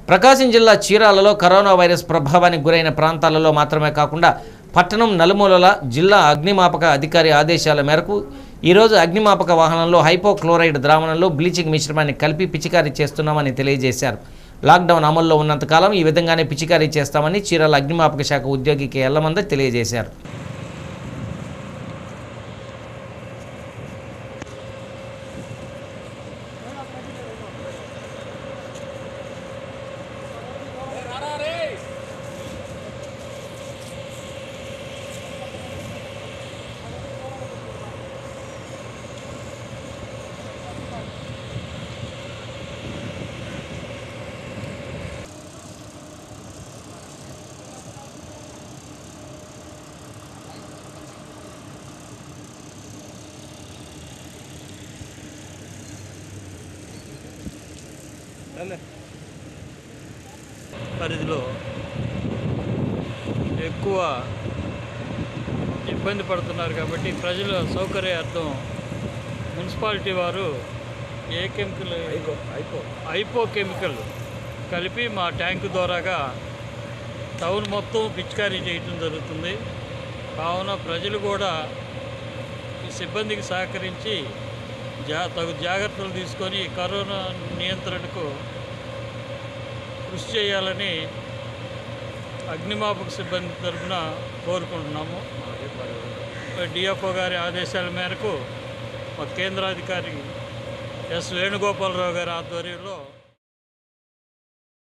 ప్రకాశం జిల్లా చీరాలలో corona virus ప్రభావానికి గురైన ప్రాంతాలలో మాత్రమే కాకుండా పట్టణం నలుమూలల జిల్లా అగ్నిమాపక అధికారి ఆదేశాల మేరకు ఈరోజు అగ్నిమాపక వాహనంలో హైపోక్లోరైడ్ ద్రావణంలో బ్లీచింగ్ మిశ్రమాన్ని కలిపి పిచికారీ చేస్తున్నామని తెలియజేశారు లాక్డౌన్ అమల్లో ఉన్నంతకాలం ఈ విధంగానే పిచికారీ చేస్తామని చీరాల అగ్నిమాపక శాఖ ఉద్యోగి కె ఎల్లమంద తెలియజేశారు పరిధిలో ఎక్కువ ఇబ్బంది పడుతున్నారు కాబట్టి ప్రజల సౌకర్యార్థం మున్సిపాలిటీ వారు ఏ కెమికల్ ఐపో కెమికల్ కలిపి మా ట్యాంకు ద్వారాగా టౌన్ మొత్తం పిచికారీ చేయటం జరుగుతుంది కావున ప్రజలు కూడా ఈ సిబ్బందికి సహకరించి జా తగు జాగ్రత్తలు తీసుకొని కరోనా నియంత్రణకు కృషి చేయాలని అగ్నిమాపక సిబ్బంది తరఫున కోరుకుంటున్నాము డిఎఫ్ఓ గారి ఆదేశాల మేరకు మా కేంద్రాధికారి ఎస్ వేణుగోపాలరావు గారి ఆధ్వర్యంలో